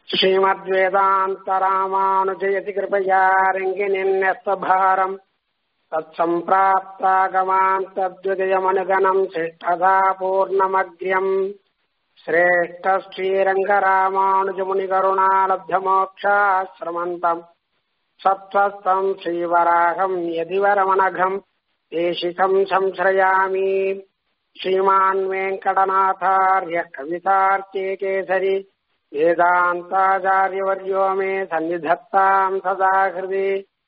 श्रीमद्वेदान्तरामानुजयति कृपया रङ्गिनिन्यस्तभारम् तत्सम्प्राप्तागमान् तद्विजयमनुगणम् शिष्टदा पूर्णमग्र्यम् श्रेष्ठ श्रीरङ्गरामानुजमुनिकरुणालब्धमोक्षाश्रमन्तम् सत्त्वस्तम् श्रीवराहम् यदिवरमनघम् देशिकम् संश्रयामि श्रीमान् वेङ्कटनाथार्य कवितार्के केसरि वेदान्ताचार्यवर्यो मे सन्निधत्ताम् सदा हृदि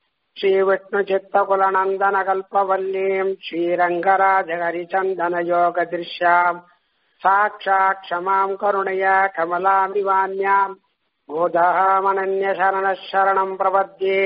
श्रीविष्णुचित्तकुलनन्दनकल्पवल्लीम् श्रीरङ्गराजहरिचन्दनयोगदृश्याम् साक्षात् क्षमाम् करुणया कमलामिवान्याम् गोदामनन्यशरणः शरणम् प्रपद्ये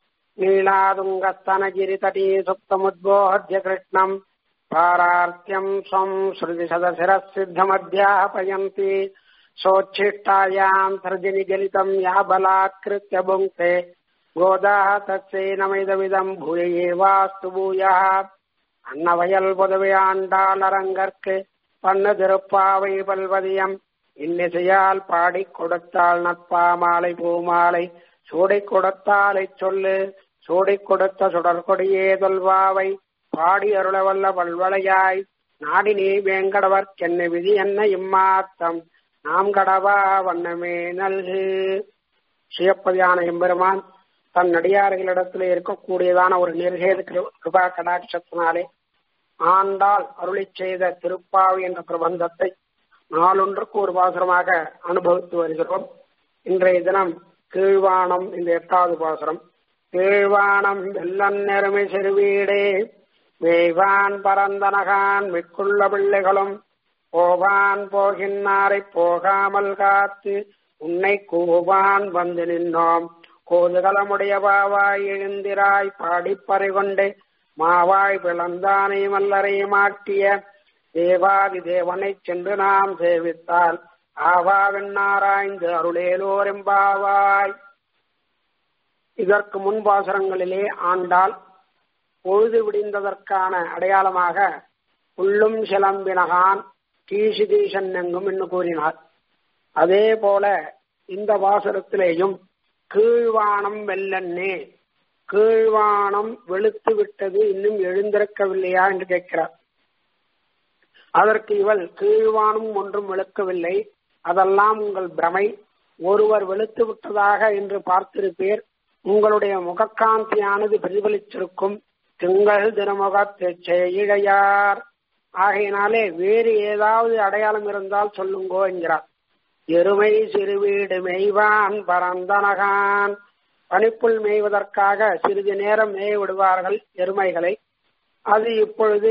नीलादुङ्गस्तनगिरितटी सुप्तमुद्बोध्य कृष्णम् पारार्त्यम् स्वम् श्रुतिसदशिरः सिद्धमध्यापयन्ति सोच्छिष्टायाम् सृजनिगलितम् या बलात्कृत्य भुङ्क्ते गोदाः तत्सै नमिदमिदम् भूय एवास्तु भूयः அன்னவயல் புதவை ஆண்டாள் அரங்கற்கு பண்ணு திருப்பாவை பல்வதியம் இன்னிசையால் பாடிக் கொடுத்தாள் நட்பா மாலை பூமாலை சூடிக் கொடுத்தாலை சொல்லு சூடிக் கொடுத்த சுடற்கொடியே தொல்வாவை பாடி அருளவல்ல பல்வளையாய் நாடி நீ வேங்கடவர் கென்ன விதி என்ன இம்மாத்தம் நாம் கடவா வண்ணமே நல்கு சிவப்பதியான எம்பெருமான் தன் நடிகார்களிடத்தில் இருக்கக்கூடியதான ஒரு நிர்கேத கிருபா கடாட்சத்தினாலே ஆண்டாள் அருளி செய்த திருப்பாவி என்ற பிரபந்தத்தை நாளொன்றுக்கு ஒரு பாசுரமாக அனுபவித்து வருகிறோம் இன்றைய தினம் கீழ்வானம் இந்த எட்டாவது பாசுரம் கீழ்வானம் வெள்ளன் நெருமை சிறுவீடே வேய்வான் பரந்தனகான் மிக்குள்ள பிள்ளைகளும் போவான் போகின்னாரை போகாமல் காத்து உன்னை கூவான் வந்து நின்னோம் கோதுகலமுடைய பாவாய் எழுந்திராய் பாடிப்பறை கொண்டு மாவாய் பிளந்தானை மல்லரை மாட்டிய தேவாதி தேவனை சென்று நாம் சேவித்தால் ஆவாவென்னாராய்ந்து அருளேலோரெம்பாவாய் இதற்கு முன்பாசுரங்களிலே ஆண்டால் பொழுது விடிந்ததற்கான அடையாளமாக உள்ளும் சிலம்பினகான் கீசிதீசன் எங்கும் என்று கூறினார் அதே போல இந்த வாசகத்திலேயும் கீழ்வானம் வெள்ளன்னே கீழ்வானம் வெளுத்து விட்டது இன்னும் எழுந்திருக்கவில்லையா என்று கேட்கிறார் அதற்கு இவள் கீழ்வானம் ஒன்றும் வெளுக்கவில்லை அதெல்லாம் உங்கள் பிரமை ஒருவர் வெளுத்து விட்டதாக என்று பார்த்திருப்பீர் உங்களுடைய முகக்காந்தியானது பிரதிபலிச்சிருக்கும் திங்கள் திருமுகத்து செய்யார் ஆகையினாலே வேறு ஏதாவது அடையாளம் இருந்தால் சொல்லுங்கோ என்கிறார் எருமை சிறுவீடு மெய்வான் பரந்தனகான் பனிப்புள் மேய்வதற்காக சிறிது நேரம் மேய விடுவார்கள் எருமைகளை அது இப்பொழுது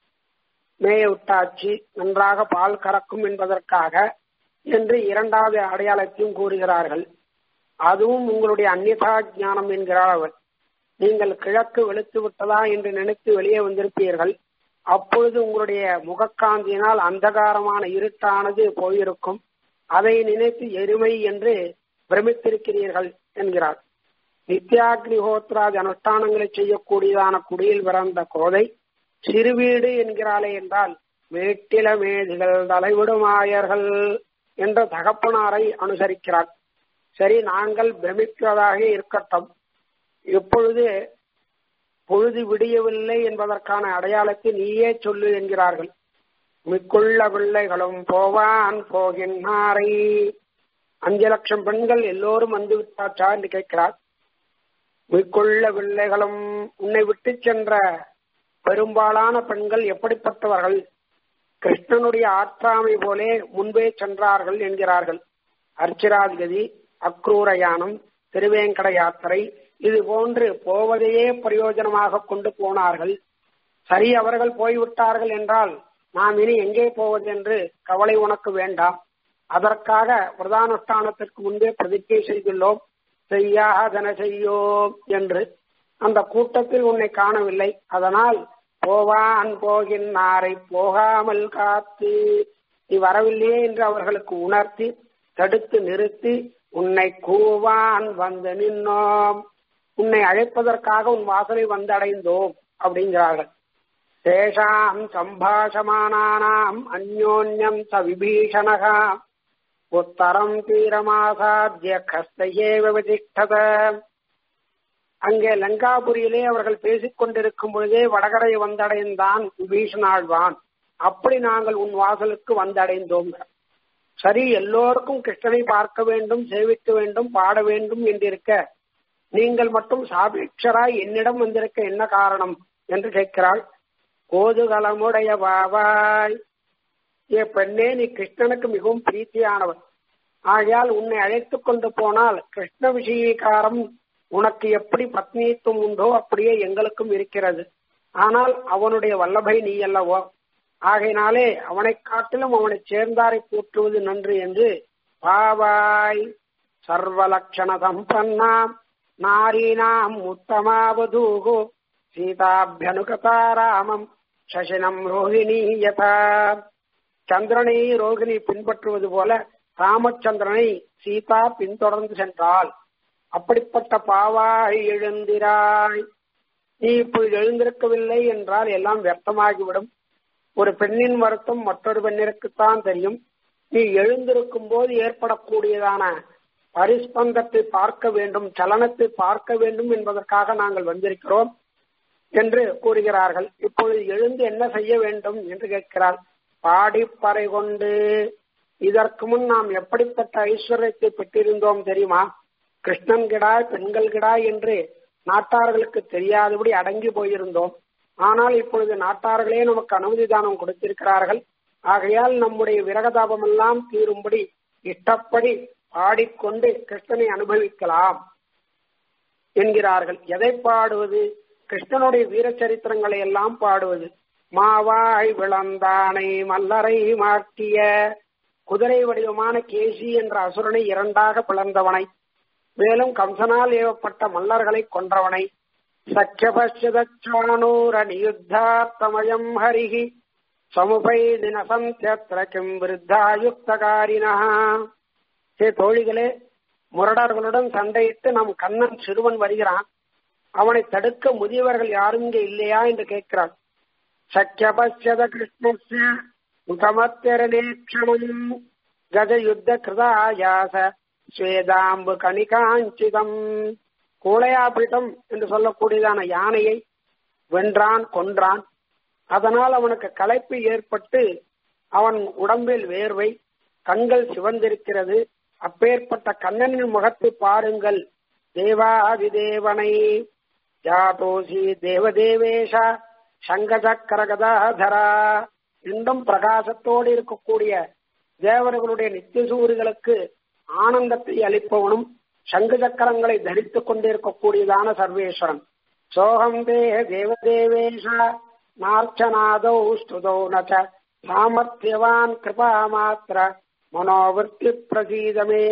மேய விட்டாச்சு நன்றாக பால் கறக்கும் என்பதற்காக என்று இரண்டாவது அடையாளத்தையும் கூறுகிறார்கள் அதுவும் உங்களுடைய அந்நிதா ஞானம் என்கிறார் அவர் நீங்கள் கிழக்கு வெளுத்து விட்டதா என்று நினைத்து வெளியே வந்திருப்பீர்கள் அப்பொழுது உங்களுடைய முகக்காந்தியினால் அந்தகாரமான இருட்டானது போயிருக்கும் அதை நினைத்து எருமை என்று பிரமித்திருக்கிறீர்கள் என்கிறார் நித்யாக்னிஹோத்ராஜ் அனுஷ்டானங்களை செய்யக்கூடியதான குடியில் பிறந்த கோதை சிறுவீடு என்கிறாளே என்றால் மேட்டில மேதிகள் தலைவிடுமாயர்கள் என்ற தகப்பனாரை அனுசரிக்கிறார் சரி நாங்கள் பிரமிக்கிறதாக இருக்கட்டும் எப்பொழுது பொழுது விடியவில்லை என்பதற்கான அடையாளத்தை நீயே சொல்லு என்கிறார்கள் மிக்குள்ள பிள்ளைகளும் போவான் போகின்றாரை அஞ்சு லட்சம் பெண்கள் எல்லோரும் வந்து விட்டாச்சா என்று கேட்கிறார் மிக்குள்ள பிள்ளைகளும் உன்னை விட்டு சென்ற பெரும்பாலான பெண்கள் எப்படிப்பட்டவர்கள் கிருஷ்ணனுடைய ஆற்றாமை போலே முன்பே சென்றார்கள் என்கிறார்கள் அர்ச்சிராதிகதி அக்ரூரயானம் திருவேங்கட யாத்திரை இது போன்று போவதையே பிரயோஜனமாக கொண்டு போனார்கள் சரி அவர்கள் போய்விட்டார்கள் என்றால் நாம் இனி எங்கே போவது என்று கவலை உனக்கு வேண்டாம் அதற்காக பிரதானுஷ்டானத்திற்கு முன்பே பிரதிஜை செய்துள்ளோம் செய்யாதன செய்யோம் என்று அந்த கூட்டத்தில் உன்னை காணவில்லை அதனால் போவான் போகின்றாரை போகாமல் காத்து நீ வரவில்லையே என்று அவர்களுக்கு உணர்த்தி தடுத்து நிறுத்தி உன்னை கூவான் வந்து நின்னோம் உன்னை அழைப்பதற்காக உன் வாசலை வந்தடைந்தோம் அப்படிங்கிறார்கள் தேஷாம் சம்பாஷமானானாம் அந்யோன்யம் ச விபீஷணகா உத்தரம் தீரமாசாத்திய கஸ்தையே விவதிஷ்டத அங்கே லங்காபுரியிலே அவர்கள் பேசிக் கொண்டிருக்கும் பொழுதே வடகரை வந்தடைந்தான் விபீஷணாழ்வான் அப்படி நாங்கள் உன் வாசலுக்கு வந்தடைந்தோம் சரி எல்லோருக்கும் கிருஷ்ணனை பார்க்க வேண்டும் சேவிக்க வேண்டும் பாட வேண்டும் என்றிருக்க நீங்கள் மட்டும் சாபீட்சராய் என்னிடம் வந்திருக்க என்ன காரணம் என்று கேட்கிறாள் கோதுகலமுடைய பாவாய் ஏ பெண்ணே நீ கிருஷ்ணனுக்கு மிகவும் பிரீத்தியானவன் ஆகையால் உன்னை அழைத்துக் கொண்டு போனால் கிருஷ்ண விஷயக்காரம் உனக்கு எப்படி பத்னித்துவம் உண்டோ அப்படியே எங்களுக்கும் இருக்கிறது ஆனால் அவனுடைய வல்லபை நீ அல்லவோ ஆகையினாலே அவனை காட்டிலும் அவனை சேர்ந்தாரை போற்றுவது நன்று என்று பாவாய் சர்வலட்சண சம்பன்னாம் நாரீனாம் உத்தமாவதூகோ சீதாபியனுகதா ராமம் சசினம் ரோஹிணி யதா சந்திரனை ரோகிணி பின்பற்றுவது போல ராமச்சந்திரனை சீதா பின்தொடர்ந்து சென்றாள் அப்படிப்பட்ட பாவாய் எழுந்திராய் நீ இப்பொழுது எழுந்திருக்கவில்லை என்றால் எல்லாம் வியர்த்தமாகிவிடும் ஒரு பெண்ணின் வருத்தம் மற்றொரு பெண்ணிற்குத்தான் தெரியும் நீ எழுந்திருக்கும் போது ஏற்படக்கூடியதான பரிஸ்பந்தத்தை பார்க்க வேண்டும் சலனத்தை பார்க்க வேண்டும் என்பதற்காக நாங்கள் வந்திருக்கிறோம் என்று கூறுகிறார்கள் இப்பொழுது எழுந்து என்ன செய்ய வேண்டும் என்று கேட்கிறார் பாடிப்பறை கொண்டு இதற்கு முன் நாம் எப்படிப்பட்ட ஐஸ்வர்யத்தை பெற்றிருந்தோம் தெரியுமா கிருஷ்ணன் கிடாய் பெண்கள் கிடாய் என்று நாட்டார்களுக்கு தெரியாதபடி அடங்கி போயிருந்தோம் ஆனால் இப்பொழுது நாட்டார்களே நமக்கு அனுமதி தானம் கொடுத்திருக்கிறார்கள் ஆகையால் நம்முடைய விரகதாபம் எல்லாம் தீரும்படி இஷ்டப்படி பாடிக்கொண்டு கிருஷ்ணனை அனுபவிக்கலாம் என்கிறார்கள் எதை பாடுவது கிருஷ்ணனுடைய வீர சரித்திரங்களை எல்லாம் பாடுவது மாவாய் விளந்தானை மல்லரை மாட்டிய குதிரை வடிவமான கேசி என்ற அசுரனை இரண்டாக பிளந்தவனை மேலும் கம்சனால் ஏவப்பட்ட மல்லர்களை கொன்றவனை சக்கியபஷ்யதூர நியுத்தார்த்தமயம் ஹரிகி சமுபை தினசந்தியத்திர கிம் விருத்தாயுக்தகாரினா சே தோழிகளே முரடர்களுடன் சண்டையிட்டு நம் கண்ணன் சிறுவன் வருகிறான் அவனை தடுக்க முதியவர்கள் யாரும் இங்கே இல்லையா என்று கேட்கிறான் சக்கியபஷ்யத கிருஷ்ணஸ்ய முகமத்தியரணேக்ஷணம் கஜ யுத்த கிருதாயாச ஸ்வேதாம்பு கணிகாஞ்சிதம் கோளையாபீட்டம் என்று சொல்லக்கூடியதான யானையை வென்றான் கொன்றான் அதனால் அவனுக்கு களைப்பு ஏற்பட்டு அவன் உடம்பில் வேர்வை கண்கள் சிவந்திருக்கிறது அப்பேற்பட்ட கண்ணனின் முகத்தை பாருங்கள் தேவாதிதேவனை ஜாதோசி தேவதேவேஷா சங்கசக்கரகதாதரா இன்னும் பிரகாசத்தோடு இருக்கக்கூடிய தேவர்களுடைய நித்தியசூரிகளுக்கு ஆனந்தத்தை அளிப்பவனும் சங்கு சக்கரங்களை தரித்துக் கொண்டிருக்கக்கூடியதான சர்வேஸ்வரன் சோகம் தேக தேவதேவேஷ நார்ச்சனாதௌ ஸ்துதௌ நச்ச சாமர்த்தியவான் கிருபா மாத்திர மனோவிருத்தி பிரசீதமே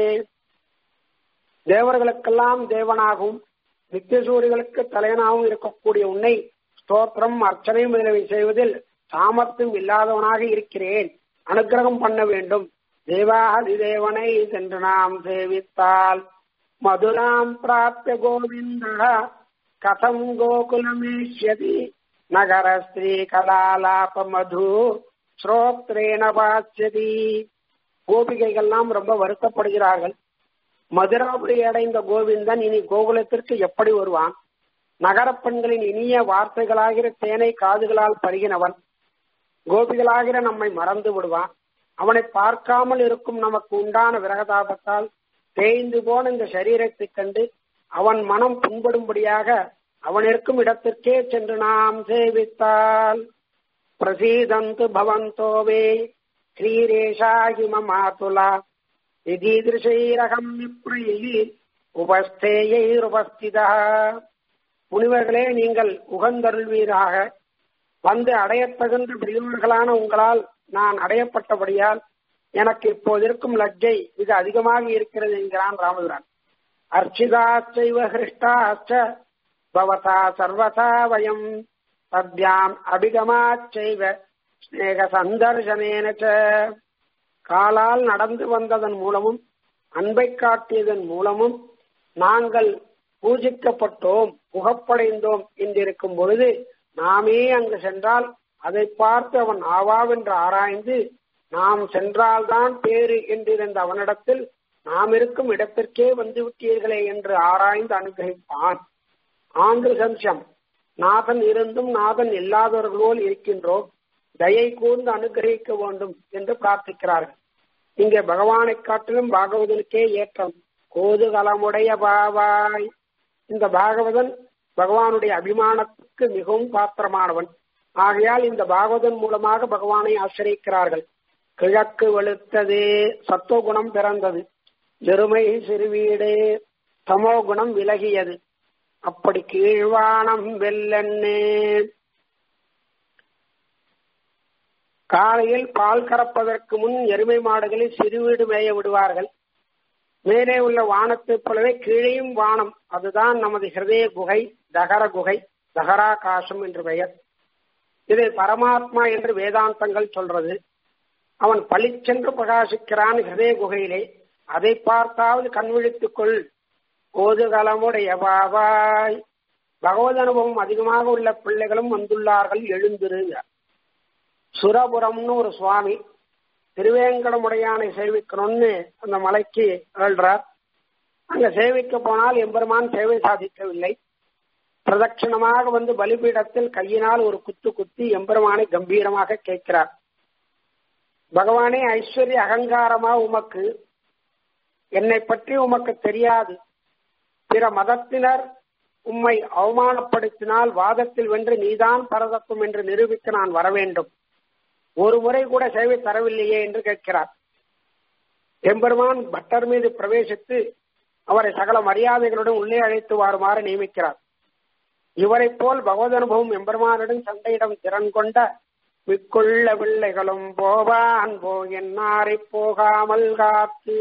தேவர்களுக்கெல்லாம் தேவனாகவும் நித்தியசூரிகளுக்கு தலைவனாகவும் இருக்கக்கூடிய உன்னை ஸ்தோத்திரம் அர்ச்சனை முதலவை செய்வதில் சாமர்த்தியம் இல்லாதவனாக இருக்கிறேன் அனுகிரகம் பண்ண வேண்டும் தேவாதி தேவனை சென்று நாம் சேவித்தால் மதுராம் பிராப்திய கோவிந்த கதம் கோகுலமேஷ்யதி நகர ஸ்ரீ கலாலாப மது ஸ்ரோத்ரேன பாஸ்யதி கோபிகைகள்லாம் ரொம்ப வருத்தப்படுகிறார்கள் மதுராபுரி அடைந்த கோவிந்தன் இனி கோகுலத்திற்கு எப்படி வருவான் நகரப் பெண்களின் இனிய வார்த்தைகளாகிற தேனை காதுகளால் பருகினவன் கோபிகளாகிற நம்மை மறந்து விடுவான் அவனை பார்க்காமல் இருக்கும் நமக்கு உண்டான விரகதாபத்தால் தேய்ந்து போன இந்த சரீரத்தை கண்டு அவன் மனம் புண்படும்படியாக அவன் இருக்கும் இடத்திற்கே சென்று நாம் சேவித்தால் பிரசீதந்து பவந்தோவே ஸ்ரீரேஷாகி மமாதுலா விதீதிருஷைரகம் விப்ரையி உபஸ்தேயைருபஸ்திதா முனிவர்களே நீங்கள் உகந்தருள்வீராக வந்து அடையத்தகுந்த பெரியவர்களான உங்களால் நான் அடையப்பட்டபடியால் எனக்கு இப்போது இருக்கும் லஜ்ஜை மிக அதிகமாக இருக்கிறது என்கிறான் ராமதுரான் அர்ச்சிதாச்சைவ ஹிருஷ்டாச்ச பவதா சர்வதா வயம் சத்யாம் அபிகமாச்சைவ ஸ்நேக சந்தர்சனேன காலால் நடந்து வந்ததன் மூலமும் அன்பை காட்டியதன் மூலமும் நாங்கள் பூஜிக்கப்பட்டோம் புகப்படைந்தோம் என்றிருக்கும் பொழுது நாமே அங்கு சென்றால் அதை பார்த்து அவன் ஆவாவென்று ஆராய்ந்து நாம் சென்றால்தான் பேரு என்றிருந்த அவனிடத்தில் நாம் இருக்கும் இடத்திற்கே வந்து விட்டீர்களே என்று ஆராய்ந்து அனுகிரகிப்பான் ஆண்டு சம்சம் நாதன் இருந்தும் நாதன் இல்லாதவர்களோல் இருக்கின்றோம் தயை கூர்ந்து அனுகிரகிக்க வேண்டும் என்று பிரார்த்திக்கிறார்கள் இங்கே பகவானை காட்டிலும் பாகவதனுக்கே ஏற்றம் கோதுகலமுடைய பாவாய் இந்த பாகவதன் பகவானுடைய அபிமானத்துக்கு மிகவும் பாத்திரமானவன் ஆகையால் இந்த பாகவதன் மூலமாக பகவானை ஆசிரிக்கிறார்கள் கிழக்கு வெளுத்தது சத்துவகுணம் பிறந்தது எருமை சிறுவீடு தமோ குணம் விலகியது அப்படி கீழ்வானம் வெல்லன்னு காலையில் பால் கறப்பதற்கு முன் எருமை மாடுகளில் சிறுவீடு மேய விடுவார்கள் மேலே உள்ள வானத்தைப் போலவே கீழேயும் வானம் அதுதான் நமது ஹிருதய குகை தகர குகை தகராகாசம் என்று பெயர் இதை பரமாத்மா என்று வேதாந்தங்கள் சொல்றது அவன் பளிச்சென்று பிரகாசிக்கிறான் ஹிருதய குகையிலே அதை பார்த்தாவது கண் விழித்துக்கொள் கோதுகலமுடைய பாபாய் பகவத் அனுபவம் அதிகமாக உள்ள பிள்ளைகளும் வந்துள்ளார்கள் எழுந்திருங்க சுரபுரம்னு ஒரு சுவாமி திருவேங்கடமுடையானை சேவிக்கணும்னு அந்த மலைக்கு ஏழ்றார் அங்க சேவிக்க போனால் எம்பெருமான் சேவை சாதிக்கவில்லை பிரதட்சிணமாக வந்து பலிபீடத்தில் கையினால் ஒரு குத்து குத்தி எம்பெருமானை கம்பீரமாக கேட்கிறார் பகவானே ஐஸ்வர்ய அகங்காரமா உமக்கு என்னை பற்றி உமக்கு தெரியாது பிற மதத்தினர் உம்மை அவமானப்படுத்தினால் வாதத்தில் வென்று நீதான் பரதத்துவம் என்று நிரூபிக்க நான் வர வேண்டும் ஒரு முறை கூட சேவை தரவில்லையே என்று கேட்கிறார் எம்பெருமான் பட்டர் மீது பிரவேசித்து அவரை சகல மரியாதைகளுடன் உள்ளே அழைத்து வாருமாறு நியமிக்கிறார் இவரைப் போல் பகவத் அனுபவம் எம்பெருமானுடன் சண்டையிடம் திறன் கொண்ட மிக்குள்ள பிள்ளைகளும் போவான் போ என்னாரை போகாமல் காத்து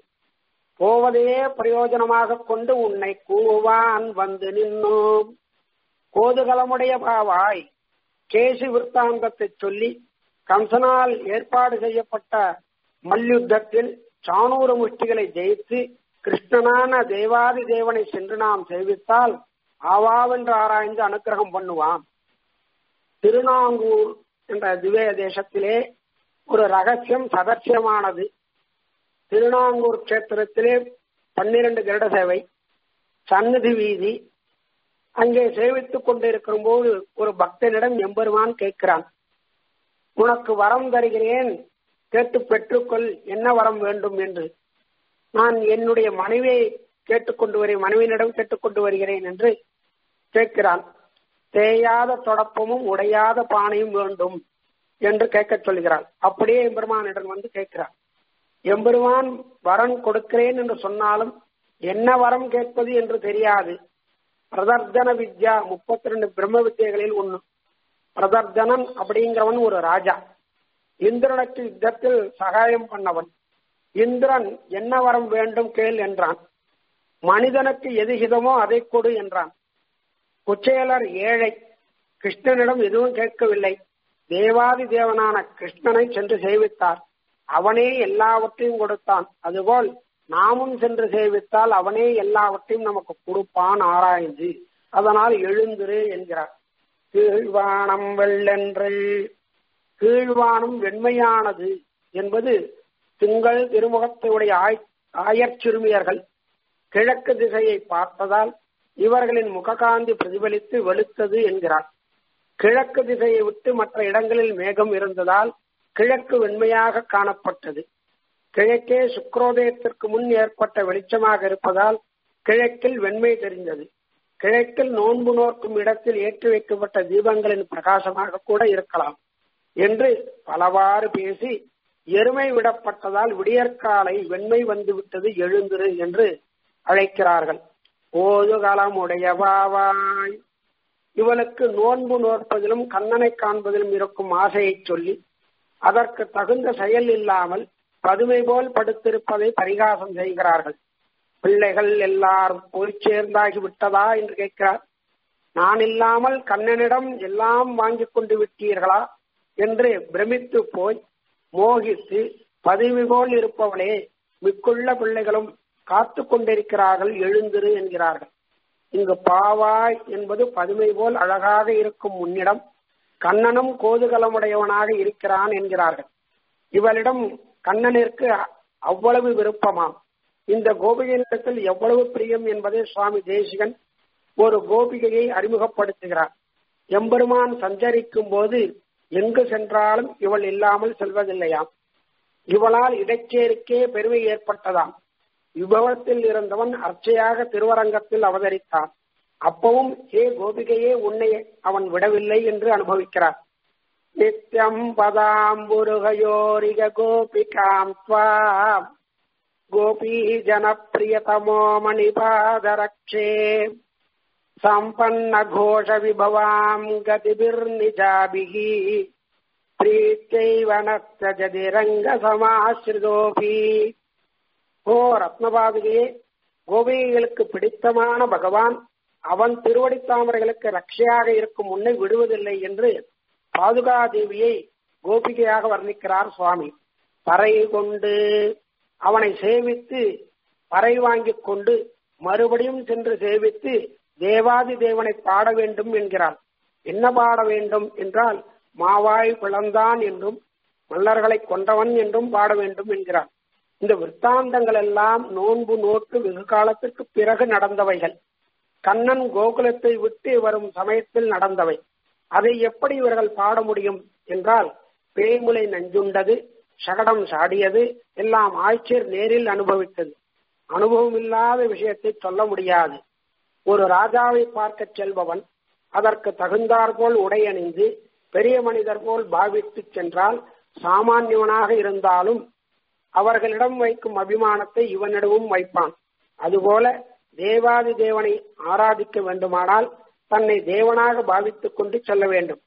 போவதையே பிரயோஜனமாக கொண்டு உன்னை கூவான் வந்து நின்னோம் கோதுகலமுடைய பாவாய் கேசி விற்த்தாந்தத்தை சொல்லி கம்சனால் ஏற்பாடு செய்யப்பட்ட மல்யுத்தத்தில் சானூர முஷ்டிகளை ஜெயித்து கிருஷ்ணனான தேவாதி தேவனை சென்று நாம் சேவித்தால் ஆவாவென்று ஆராய்ந்து அனுக்கிரகம் பண்ணுவான் திருநாங்கூர் என்ற திவ்ய தேசத்திலே ஒரு ரகசியம் சதர்சியமானது திருநாங்கூர் கஷேத்திரத்திலே பன்னிரண்டு கருட சேவை சந்நிதி வீதி அங்கே சேவித்துக் கொண்டிருக்கிற போது ஒரு பக்தனிடம் எம்பெருமான் கேட்கிறான் உனக்கு வரம் தருகிறேன் கேட்டு பெற்றுக்கொள் என்ன வரம் வேண்டும் என்று நான் என்னுடைய மனைவியை கேட்டுக்கொண்டு வருகிறேன் மனைவியினிடம் கேட்டுக்கொண்டு வருகிறேன் என்று கேட்கிறான் தேயாத தொடப்பமும் உடையாத பானையும் வேண்டும் என்று கேட்கச் சொல்கிறாள் அப்படியே எம்பெருமானிடம் வந்து கேட்கிறான் எம்பெருமான் வரம் கொடுக்கிறேன் என்று சொன்னாலும் என்ன வரம் கேட்பது என்று தெரியாது பிரதர்தன வித்யா முப்பத்தி ரெண்டு பிரம்ம வித்தியைகளில் ஒண்ணு பிரதர்தனன் அப்படிங்கிறவன் ஒரு ராஜா இந்திரனுக்கு யுத்தத்தில் சகாயம் பண்ணவன் இந்திரன் என்ன வரம் வேண்டும் கேள் என்றான் மனிதனுக்கு எது ஹிதமோ அதை கொடு என்றான் குச்சேலர் ஏழை கிருஷ்ணனிடம் எதுவும் கேட்கவில்லை தேவாதி தேவனான கிருஷ்ணனை சென்று சேவித்தார் அவனே எல்லாவற்றையும் கொடுத்தான் அதுபோல் நாமும் சென்று சேவித்தால் அவனே எல்லாவற்றையும் நமக்கு கொடுப்பான் ஆராய்ந்து அதனால் எழுந்திரு என்கிறார் கீழ்வானம் வெள்ளென்று கீழ்வானம் வெண்மையானது என்பது திங்கள் திருமுகத்தையுடைய ஆய் ஆயர் சிறுமியர்கள் கிழக்கு திசையை பார்த்ததால் இவர்களின் முககாந்தி பிரதிபலித்து வெளுத்தது என்கிறார் கிழக்கு திசையை விட்டு மற்ற இடங்களில் மேகம் இருந்ததால் கிழக்கு வெண்மையாக காணப்பட்டது கிழக்கே சுக்ரோதயத்திற்கு முன் ஏற்பட்ட வெளிச்சமாக இருப்பதால் கிழக்கில் வெண்மை தெரிந்தது கிழக்கில் நோன்பு நோக்கும் இடத்தில் ஏற்றி வைக்கப்பட்ட தீபங்களின் பிரகாசமாக கூட இருக்கலாம் என்று பலவாறு பேசி எருமை விடப்பட்டதால் விடியற்காலை வெண்மை வந்துவிட்டது எழுந்திரு என்று அழைக்கிறார்கள் ஓதுகலமுடைய பாவாய் இவனுக்கு நோன்பு நோற்பதிலும் கண்ணனை காண்பதிலும் இருக்கும் ஆசையை சொல்லி அதற்கு தகுந்த செயல் இல்லாமல் பதுமை போல் படுத்திருப்பதை பரிகாசம் செய்கிறார்கள் பிள்ளைகள் எல்லாரும் போய் சேர்ந்தாகி விட்டதா என்று கேட்கிறார் நான் இல்லாமல் கண்ணனிடம் எல்லாம் வாங்கி கொண்டு விட்டீர்களா என்று பிரமித்து போய் மோகித்து பதவி போல் இருப்பவளே மிக்குள்ள பிள்ளைகளும் காத்து கொண்டிருக்கிறார்கள் எழுந்திரு என்கிறார்கள் இங்கு பாவாய் என்பது பதுமை போல் அழகாக இருக்கும் முன்னிடம் கண்ணனும் கோதுகலமுடையவனாக இருக்கிறான் என்கிறார்கள் இவளிடம் கண்ணனிற்கு அவ்வளவு விருப்பமாம் இந்த கோபிகையினிடத்தில் எவ்வளவு பிரியம் என்பதை சுவாமி தேசிகன் ஒரு கோபிகையை அறிமுகப்படுத்துகிறார் எம்பெருமான் சஞ்சரிக்கும் போது எங்கு சென்றாலும் இவள் இல்லாமல் செல்வதில்லையாம் இவளால் இடைச்சேருக்கே பெருமை ஏற்பட்டதாம் விபவத்தில் இருந்தவன் அர்ச்சையாக திருவரங்கத்தில் அவதரித்தான் அப்பவும் ஹே கோபிகையே உன்னை அவன் விடவில்லை என்று அனுபவிக்கிறார் நித்யம் பதாம்புருகயோரிக கோபிகாம் துவாம் கோபீ ஜனப்பிரியதமோ மணிபாதரக்ஷே சம்பன்ன கோஷ விபவாம் கதிபிர்நிஜாபிகி பிரீத்தைவனத்தஜதிரங்க சமாசிரிதோபி ஓ ரத்னபாதிகையே கோபிகைகளுக்கு பிடித்தமான பகவான் அவன் திருவடி தாமரைகளுக்கு ரட்சையாக இருக்கும் முன்னை விடுவதில்லை என்று பாதுகா தேவியை கோபிகையாக வர்ணிக்கிறார் சுவாமி பறை கொண்டு அவனை சேவித்து பறை வாங்கிக் கொண்டு மறுபடியும் சென்று சேவித்து தேவாதி தேவனை பாட வேண்டும் என்கிறார் என்ன பாட வேண்டும் என்றால் மாவாய் பிளந்தான் என்றும் மல்லர்களை கொண்டவன் என்றும் பாட வேண்டும் என்கிறார் இந்த விற்த்தாந்தங்கள் எல்லாம் நோன்பு நோட்டு வெகு காலத்திற்கு பிறகு நடந்தவைகள் கண்ணன் கோகுலத்தை விட்டு வரும் சமயத்தில் நடந்தவை அதை எப்படி இவர்கள் பாட முடியும் என்றால் பேய்முலை நஞ்சுண்டது சகடம் சாடியது எல்லாம் ஆட்சியர் நேரில் அனுபவித்தது அனுபவம் இல்லாத விஷயத்தை சொல்ல முடியாது ஒரு ராஜாவை பார்க்க செல்பவன் அதற்கு தகுந்தாற்போல் உடையணிந்து பெரிய மனிதர் போல் பாவித்து சென்றால் சாமானியவனாக இருந்தாலும் அவர்களிடம் வைக்கும் அபிமானத்தை இவனிடமும் வைப்பான் அதுபோல தேவாதி தேவனை ஆராதிக்க வேண்டுமானால் தன்னை தேவனாக பாவித்துக் கொண்டு செல்ல வேண்டும்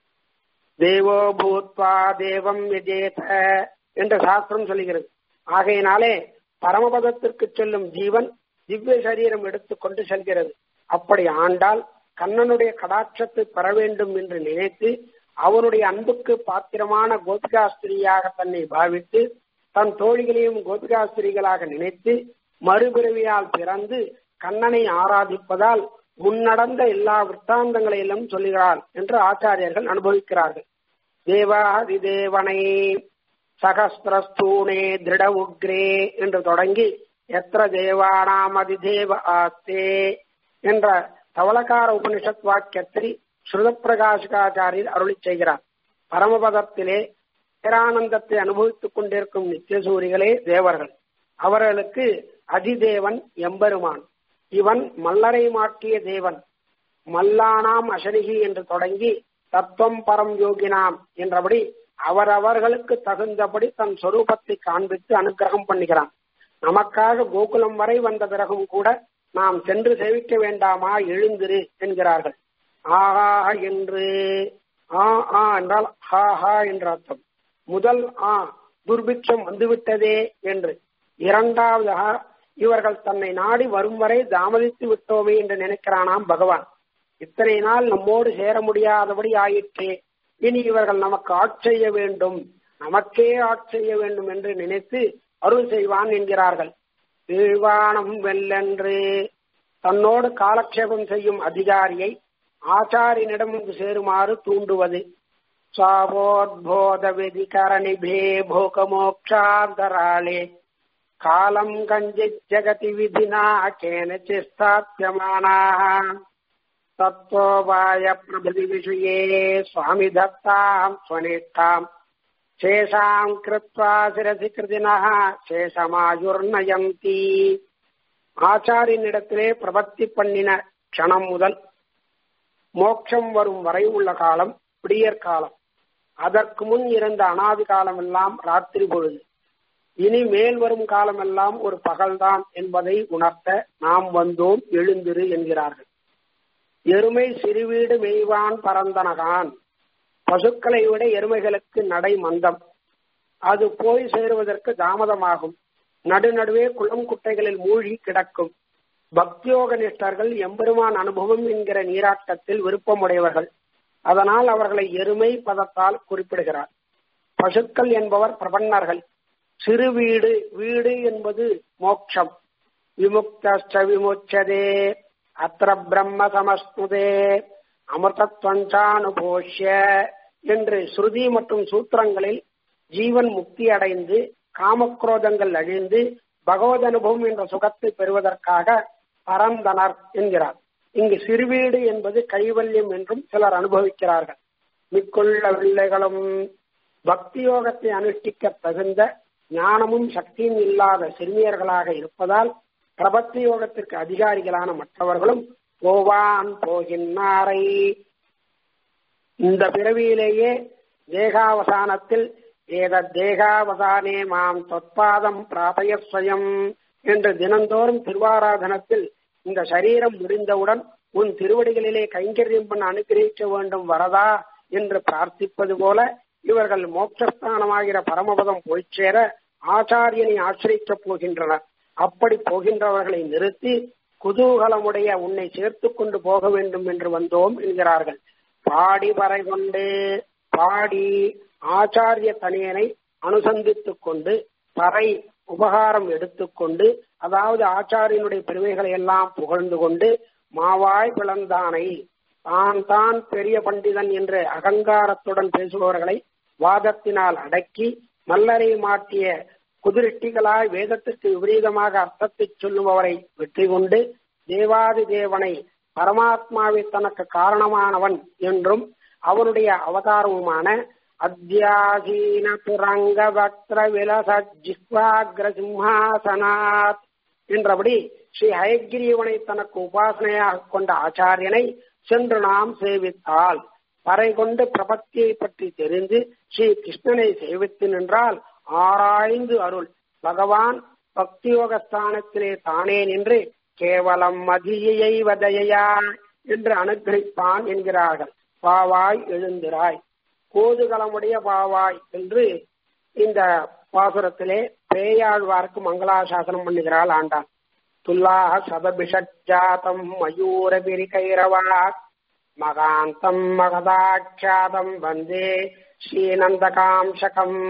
தேவோ பூத்வா தேவம் விஜேத என்ற சாஸ்திரம் சொல்லுகிறது ஆகையினாலே பரமபதத்திற்கு செல்லும் ஜீவன் திவ்ய சரீரம் எடுத்துக்கொண்டு செல்கிறது அப்படி ஆண்டால் கண்ணனுடைய கடாட்சத்தை பெற வேண்டும் என்று நினைத்து அவனுடைய அன்புக்கு பாத்திரமான கோபிகாஸ்திரியாக தன்னை பாவித்து தன் தோழிகளையும் கோபிகாஸ்திரிகளாக நினைத்து மறுபிறவியால் பிறந்து கண்ணனை ஆராதிப்பதால் முன்னடந்த எல்லா விற்த்தாந்தங்களையும் சொல்லுகிறாள் என்று ஆச்சாரியர்கள் அனுபவிக்கிறார்கள் தேவாதி தேவனை சகஸ்திரஸ்தூணே திருட உக்ரே என்று தொடங்கி எத்திர தேவானாம் அதிதேவ ஆஸ்தே என்ற தவளக்கார உபனிஷத் வாக்கியத்தை ஸ்ருத பிரகாஷிகாச்சாரியர் அருளி செய்கிறார் பரமபதத்திலே பேரானந்தத்தை அனுபவித்துக் கொண்டிருக்கும் நித்தியசூரிகளே தேவர்கள் அவர்களுக்கு அதிதேவன் எம்பெருமான் இவன் மல்லரை மாட்டிய தேவன் மல்லானாம் அசரிகி என்று தொடங்கி தத்துவம் பரம் யோகினாம் என்றபடி அவரவர்களுக்கு தகுந்தபடி தன் சொரூபத்தை காண்பித்து அனுகிரகம் பண்ணுகிறான் நமக்காக கோகுலம் வரை வந்த பிறகும் கூட நாம் சென்று சேவிக்க வேண்டாமா எழுந்திரு என்கிறார்கள் ஆஹா என்று ஆ ஆ என்றால் ஹா ஹா என்ற அர்த்தம் முதல் ஆ துர்பிக்ஷம் வந்துவிட்டதே என்று இரண்டாவதாக இவர்கள் தன்னை நாடி வரும் வரை தாமதித்து விட்டோமே என்று நினைக்கிறானாம் பகவான் இத்தனை நாள் நம்மோடு சேர முடியாதபடி ஆயிற்றே இனி இவர்கள் நமக்கு ஆட்செய்ய வேண்டும் நமக்கே ஆட்செய்ய வேண்டும் என்று நினைத்து அருள் செய்வான் என்கிறார்கள் கீழ்வானம் வெல்லென்று தன்னோடு காலக்ஷேபம் செய்யும் அதிகாரியை ஆச்சாரியனிடம் சேருமாறு தூண்டுவது சாவோத்போத விதிகரணிபே போகமோக்ஷாந்தராளே காலம் கஞ்சித் ஜகதி விதினா கேனச்சிஸ்தாபியமானாः தத்துவோபாய பிரபதி விஷயே சுவாமி தத்தாம் ஸ்வனிஷ்டாம் சேஷாம் கிருத்வா சிரசி கிருதினः சேஷமாயுர்நயந்தி ஆச்சாரியனிடத்திலே பிரபத்தி பண்ணின க்ஷணம் முதல் மோட்சம் வரும் வரை உள்ள காலம் விடியற் காலம் அதற்கு முன் இருந்த அனாதி காலம் எல்லாம் ராத்திரி பொழுது இனி மேல் வரும் காலமெல்லாம் ஒரு பகல்தான் என்பதை உணர்த்த நாம் வந்தோம் எழுந்திரு என்கிறார்கள் எருமை சிறுவீடு மெய்வான் பரந்தனகான் பசுக்களை விட எருமைகளுக்கு நடை மந்தம் அது போய் சேருவதற்கு தாமதமாகும் நடுநடுவே குளம் குட்டைகளில் மூழ்கி கிடக்கும் பக்தியோக நிஷ்டர்கள் எம்பெருமான் அனுபவம் என்கிற நீராட்டத்தில் விருப்பமுடையவர்கள் அதனால் அவர்களை எருமை பதத்தால் குறிப்பிடுகிறார் பசுக்கள் என்பவர் பிரபன்னர்கள் சிறு வீடு வீடு என்பது மோட்சம் விமுக்த விமுச்சதே அத்திர பிரம்ம சமஸ்துதே அமிர்தத்வஞ்சானுபோஷ்ய என்று ஸ்ருதி மற்றும் சூத்திரங்களில் ஜீவன் முக்தி அடைந்து காமக்ரோதங்கள் அழிந்து பகவத் அனுபவம் என்ற சுகத்தை பெறுவதற்காக பரந்தனர் என்கிறார் இங்கு சிறுவீடு என்பது கைவல்யம் என்றும் சிலர் அனுபவிக்கிறார்கள் மிக்குள்ள பிள்ளைகளும் பக்தி யோகத்தை அனுஷ்டிக்க தகுந்த ஞானமும் சக்தியும் இல்லாத சிறுமியர்களாக இருப்பதால் பிரபத்தி யோகத்திற்கு அதிகாரிகளான மற்றவர்களும் போவான் போகின்றாரை இந்த பிறவியிலேயே தேகாவசானத்தில் ஏத தேகாவசானே மாம் தொற்பாதம் பிராபய ஸ்வயம் என்று தினந்தோறும் திருவாராதனத்தில் இந்த சரீரம் முடிந்தவுடன் உன் திருவடிகளிலே கைங்கரியம் பண்ண அனுகிரகிக்க வேண்டும் வரதா என்று பிரார்த்திப்பது போல இவர்கள் மோட்சஸ்தானமாகிற பரமபதம் போய் சேர ஆச்சாரியனை ஆசிரிக்கப் போகின்றனர் அப்படி போகின்றவர்களை நிறுத்தி குதூகலமுடைய உன்னை சேர்த்து கொண்டு போக வேண்டும் என்று வந்தோம் என்கிறார்கள் பாடி வரை கொண்டு பாடி ஆச்சாரிய தனியனை அனுசந்தித்துக் கொண்டு பறை உபகாரம் எடுத்துக்கொண்டு அதாவது ஆச்சாரியனுடைய பெருமைகளை எல்லாம் புகழ்ந்து கொண்டு மாவாய் பிளந்தானை தான் தான் பெரிய பண்டிதன் என்று அகங்காரத்துடன் பேசுபவர்களை வாதத்தினால் அடக்கி மல்லரை மாட்டிய குதிரெட்டிகளாய் வேதத்திற்கு விபரீதமாக அர்த்தத்தை சொல்லுபவரை வெற்றி கொண்டு தேவாதி தேவனை பரமாத்மாவை தனக்கு காரணமானவன் என்றும் அவனுடைய அவதாரமுமான அத்தியாசீன துரங்க பக்திர விலச ஜிஹ்வாக்ர சிம்ஹாசனாத் என்றபடி ஸ்ரீ ஹயகிரீவனை தனக்கு உபாசனையாக கொண்ட ஆச்சாரியனை சென்று நாம் சேவித்தால் பறை கொண்டு பிரபத்தியை பற்றி தெரிந்து ஸ்ரீ கிருஷ்ணனை சேவித்து நின்றால் ஆராய்ந்து அருள் பகவான் பக்தியோக ஸ்தானத்திலே தானே நின்று கேவலம் மதியை வதையா என்று அனுகிரகிப்பான் என்கிறார்கள் பாவாய் எழுந்திராய் கோதுகலமுடைய பாவாய் என்று இந்த பாசுரத்திலே பேயாழ்வார்க்கு மங்களாசாசனம் பண்ணுகிறாள் ஆண்டாள் துல்லாக சதபிஷஜாத்தம் மயூரபிரிகைரவாக் மகாந்தம் மகதாட்சாதம் வந்தே ஸ்ரீநந்தகாம்சகம்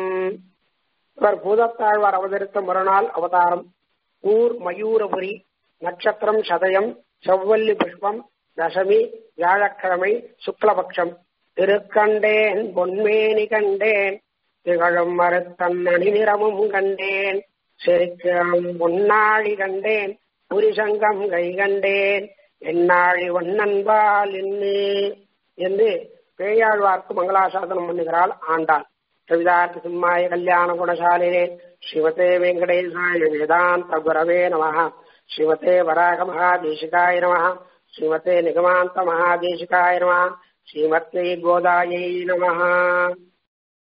இவர் பூதத்தாழ்வார் அவதரித்த மறுநாள் அவதாரம் ஊர் மயூரபுரி நட்சத்திரம் சதயம் செவ்வல்லி புஷ்பம் தசமி வியாழக்கிழமை சுக்லபக்ஷம் திருக்கண்டேன் பொன்மேனி கண்டேன் திகழும் மறுத்தன்னணி நிறமும் கண்டேன் செருக்கம் பொன்னாழி கண்டேன் புரிசங்கம் கை கண்டேன் என்னாழி ஒன்னன்பால் என்று என்று பேயாழ்வார்க்கு மங்களாசாசனம் பண்ணுகிறாள் ஆண்டாள் கவிதார்த்த சிம்மாய கல்யாண குணசாலினே ஸ்ரீமதே வெங்கடேசாய வேதாந்த குரவே நம ஸ்ரீமதே வராக மகாதேசிகாய நம ஸ்ரீமதே நிகமாந்த மகாதேசிகாய நம ஸ்ரீமத்யை கோதாயை நம